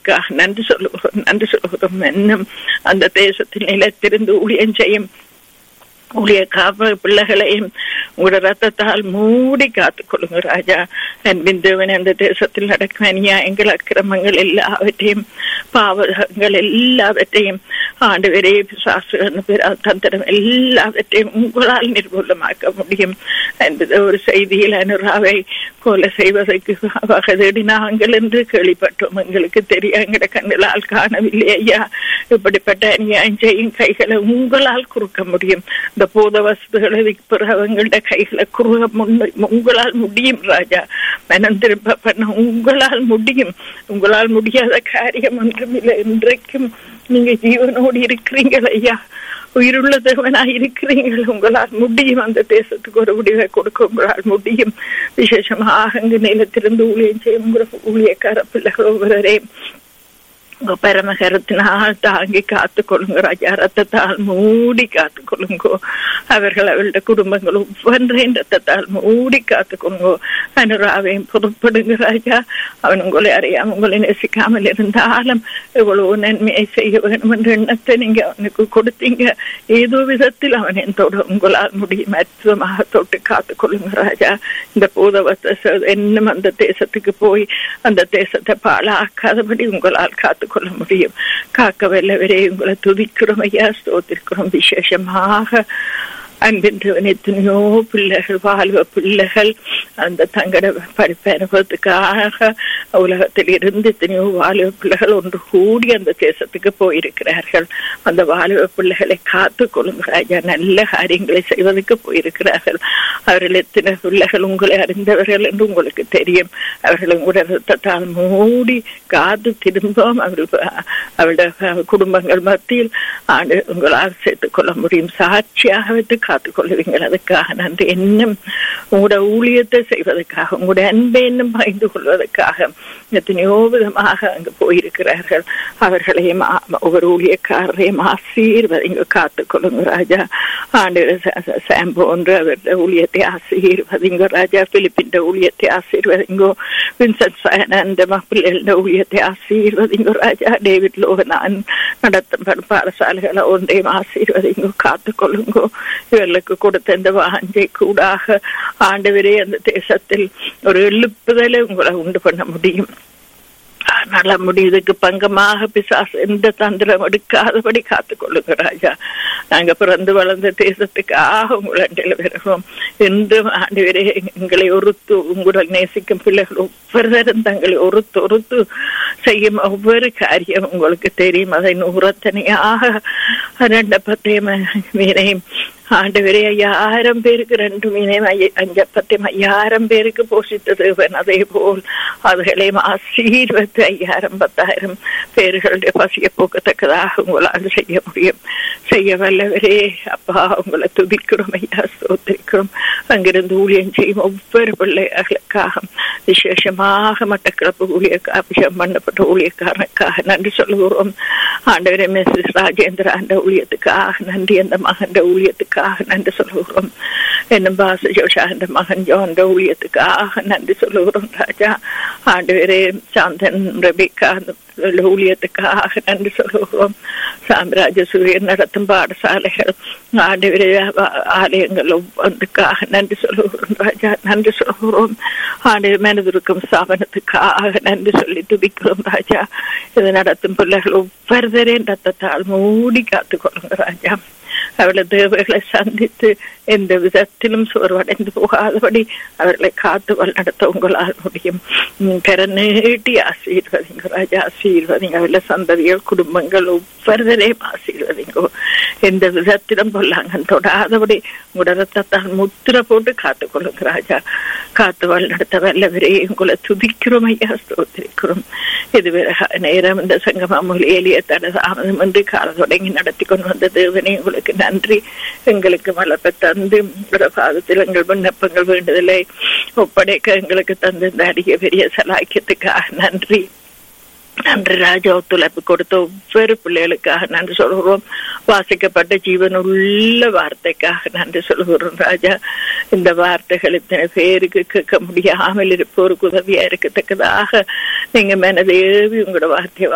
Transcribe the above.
அதற்காக நன்றி சொல்லுகிறோம் நன்றி சொல்லுகிறோம் இன்னும் அந்த தேசத்தில் நிலைத்திருந்து ஊழியம் செய்யும் ஊழிய காப்ப பிள்ளைகளையும் உங்களோட ரத்தத்தால் மூடி காத்துக் கொள்ளுங்க ராஜா அன்பின் தேவன் அந்த தேசத்தில் நடக்கும் அநியாயங்கள் அக்கிரமங்கள் எல்லாவற்றையும் பாவங்கள் எல்லாவற்றையும் ஆண்டு வரை தந்திரம் எல்லாவற்றையும் உங்களால் நிர்மூலமாக்க முடியும் என்பது ஒரு செய்தியில் அனுராவை கொலை செய்வதற்கு வகதேடி நாங்கள் என்று கேள்விப்பட்டோம் எங்களுக்கு தெரியும் எங்கட கண்களால் காணவில்லை ஐயா இப்படிப்பட்ட அநியாயம் செய்யும் கைகளை உங்களால் குறுக்க முடியும் இந்த போத வசதிகளை விற்பவங்களோட கைகளை குறுக முன்ன உங்களால் முடியும் ராஜா மனம் திரும்ப பண்ண உங்களால் முடியும் உங்களால் முடியாத காரியம் ஒன்றும் இல்லை இன்றைக்கும் நீங்க ஜீவனோடு இருக்கிறீங்கள் ஐயா உயிருள்ள தேவனாய் இருக்கிறீர்கள் உங்களால் முடியும் அந்த தேசத்துக்கு ஒரு முடிவை கொடுக்க உங்களால் முடியும் விசேஷமாக அங்கு நிலத்திலிருந்து ஊழியம் செய்யும் ஊழியக்கார பிள்ளைகள் ஒவ்வொருவரையும் உங்க பரமகரத்தினால் தாங்கி காத்துக் கொள்ளுங்க ராஜா ரத்தத்தால் மூடி காத்துக் கொள்ளுங்கோ அவர்கள் அவருடைய குடும்பங்கள் ஒவ்வொன்றையும் ரத்தத்தால் மூடி காத்துக் கொள்ளுங்கோ அனுராவையும் பொறுப்படுங்க ராஜா அவன் உங்களை அறியாம உங்களை நேசிக்காமல் இருந்தாலும் எவ்வளவு நன்மையை செய்ய வேண்டும் என்ற எண்ணத்தை நீங்க அவனுக்கு கொடுத்தீங்க ஏதோ விதத்தில் அவன் என்னோட உங்களால் முடியும் அற்புதமாக தொட்டு காத்துக் கொள்ளுங்க ராஜா இந்த பூதவத்தை இன்னும் அந்த தேசத்துக்கு போய் அந்த தேசத்தை பாழாக்காதபடி உங்களால் காத்து கொள்ள முடியும் காக்க வல்லவரே உங்களை துதிக்கிறோம் ஐயா ஸ்தோத்திருக்கிறோம் விசேஷமாக அன்பின்றவன் எத்தனையோ பிள்ளைகள் வாழ்வ பிள்ளைகள் அந்த தங்கட படிப்பு அனுபவத்துக்காக உலகத்தில் இருந்து எத்தனையோ வாலிப பிள்ளைகள் ஒன்று கூடி அந்த தேசத்துக்கு போயிருக்கிறார்கள் அந்த வாலிப பிள்ளைகளை காத்து கொள்ளுங்க ராஜா நல்ல காரியங்களை செய்வதற்கு போயிருக்கிறார்கள் அவர்கள் எத்தனை பிள்ளைகள் உங்களை அறிந்தவர்கள் என்று உங்களுக்கு தெரியும் அவர்கள் உங்களுடைய ரத்தத்தால் மூடி காத்து திரும்பவும் அவர்கள் அவருடைய குடும்பங்கள் மத்தியில் ஆண்டு உங்களால் சேர்த்துக் கொள்ள முடியும் சாட்சியாக வைத்து காத்துக் கொள்வீங்கள் அதுக்காக நன்றி இன்னும் உங்களோட ஊழியத்தை செய்வதற்காக உங்களுடைய அன்பை இன்னும் பகிர்ந்து கொள்வதற்காக எத்தனையோ விதமாக அங்கு போயிருக்கிறார்கள் அவர்களையும் ஒவ்வொரு ஊழியக்காரரையும் ஆசீர்வதிங்க காத்துக் கொள்ளுங்க ராஜா ஆண்டு சாம் போன்ற அவருடைய ஊழியத்தை ஆசீர்வதிங்க ராஜா பிலிப்பின் ஊழியத்தை ஆசீர்வதிங்கோ வின்சென்ட் சயனந்த பிள்ளைகள ஊழியத்தை ஆசீர்வதிங்கோ ராஜா டேவிட் லோகனான் நடத்தும் பாடசாலைகளை ஒன்றையும் ஆசீர்வதிங்கோ காத்துக் கொள்ளுங்கோ இவர்களுக்கு கொடுத்த இந்த வாஞ்சை கூடாக ஆண்டவரே அந்த தேசத்தில் ஒரு எழுப்புதலை உங்களை உண்டு பண்ண முடியும் நல்ல முடியுதுக்கு பங்கமாக பிசாசு எந்த தந்திரம் எடுக்காதபடி காத்துக் கொள்ளுங்க ராஜா நாங்க பிறந்து வளர்ந்த தேசத்துக்காக உங்களை வருகிறோம் என்றும் ஆண்டு எங்களை ஒருத்து உங்களுடன் நேசிக்கும் பிள்ளைகள் ஒவ்வொருவரும் தங்களை ஒருத்து ஒருத்து செய்யும் ஒவ்வொரு காரியம் உங்களுக்கு தெரியும் அதை நூறத்தனையாக ரெண்டு பத்தையும் மீனையும் ஆண்டவரே ஐயாயிரம் பேருக்கு ரெண்டு மீனையும் அஞ்சப்பத்தையும் ஐயாயிரம் பேருக்கு போஷித்த தேவன் அதே போல் அதுகளையும் ஆசீர்வத்து ஐயாயிரம் பத்தாயிரம் பேர்களுடைய பசிய போக்கத்தக்கதாக உங்களால் செய்ய முடியும் செய்ய வல்லவரே அப்பா உங்களை துதிக்கிறோம் ஐயா சோத்திரிக்கிறோம் அங்கிருந்து ஊழியம் செய்யும் ஒவ்வொரு பிள்ளைகளுக்காக விசேஷமாக மட்டக்கிழப்பு ஊழிய அபிஷேகம் பண்ணப்பட்ட ஊழியக்காரனுக்காக நன்றி சொல்லுகிறோம் ஆண்டவரே மிஸ்ஸஸ் ராஜேந்திர அந்த ஊழியத்துக்காக நன்றி அந்த மகன் ஊழியத்துக்காக நன்றி சொல்லுகிறோம் என்னும் பாச ஜோஷா அந்த மகன் ஜோந்த ஊழியத்துக்காக நன்றி சொல்லுகிறோம் ராஜா ஆண்டவரே சாந்தன் ரபிகா அந்த ஊழியத்துக்காக நன்றி சொல்லுகிறோம் சாம்ராஜ்ய சூரியன் நடத்தும் பாடசாலைகள் ஆண்டவரே ஆலயங்கள் ஒவ்வொன்றுக்காக நன்றி சொல்லுகிறோம் ராஜா நன்றி சொல்லுகிறோம் ஆண்டு மனதிருக்கும் ஸ்தாபனத்துக்காக நன்றி சொல்லி துதிக்கிறோம் ராஜா இது நடத்தும் பிள்ளைகள் ஒவ்வொருவரையும் ரத்தத்தால் மூடி காத்துக் கொள்ளுங்க ராஜா அவளை தேவைகளை சந்தித்து எந்த விதத்திலும் சோர்வடைந்து போகாதபடி அவர்களை காத்து வழிநடத்த உங்களால் முடியும் கர நீட்டி ஆசீர்வதிங்க ராஜா ஆசீர்வதிங்க அவளை சந்ததிகள் குடும்பங்கள் ஒவ்வொருவரையும் ஆசீர்வதிங்கோ எந்த விதத்திலும் பொல்லாங்கன் தொடாதபடி உங்களோட ரத்தத்தால் முத்திர போட்டு காத்துக் கொள்ளுங்க ராஜா காத்து வழிநடத்த வல்லவரே உங்களை துதிக்கிறோம் ஐயா ஸ்தோத்திரிக்கிறோம் இதுவரை நேரம் இந்த சங்கமா மொழியிலேயே தட தாமதம் வந்து கால தொடங்கி நடத்தி கொண்டு வந்த தேவனே உங்களுக்கு நன்றி எங்களுக்கு வளர்ப்பை தந்து உங்களோட பாதத்தில் எங்கள் விண்ணப்பங்கள் வேண்டுதலை ஒப்படைக்க எங்களுக்கு தந்து இந்த அடிய பெரிய சலாக்கியத்துக்காக நன்றி நன்றி ராஜா ஒத்துழைப்பு கொடுத்த ஒவ்வொரு பிள்ளைகளுக்காக நன்றி சொல்கிறோம் வாசிக்கப்பட்ட ஜீவனுள்ள வார்த்தைக்காக நன்றி சொல்கிறோம் ராஜா இந்த வார்த்தைகள் இத்தனை பேருக்கு கேட்க முடியாமல் இருப்போருக்கு உதவியா இருக்கத்தக்கதாக நீங்க மனதேவி உங்களோட வார்த்தையை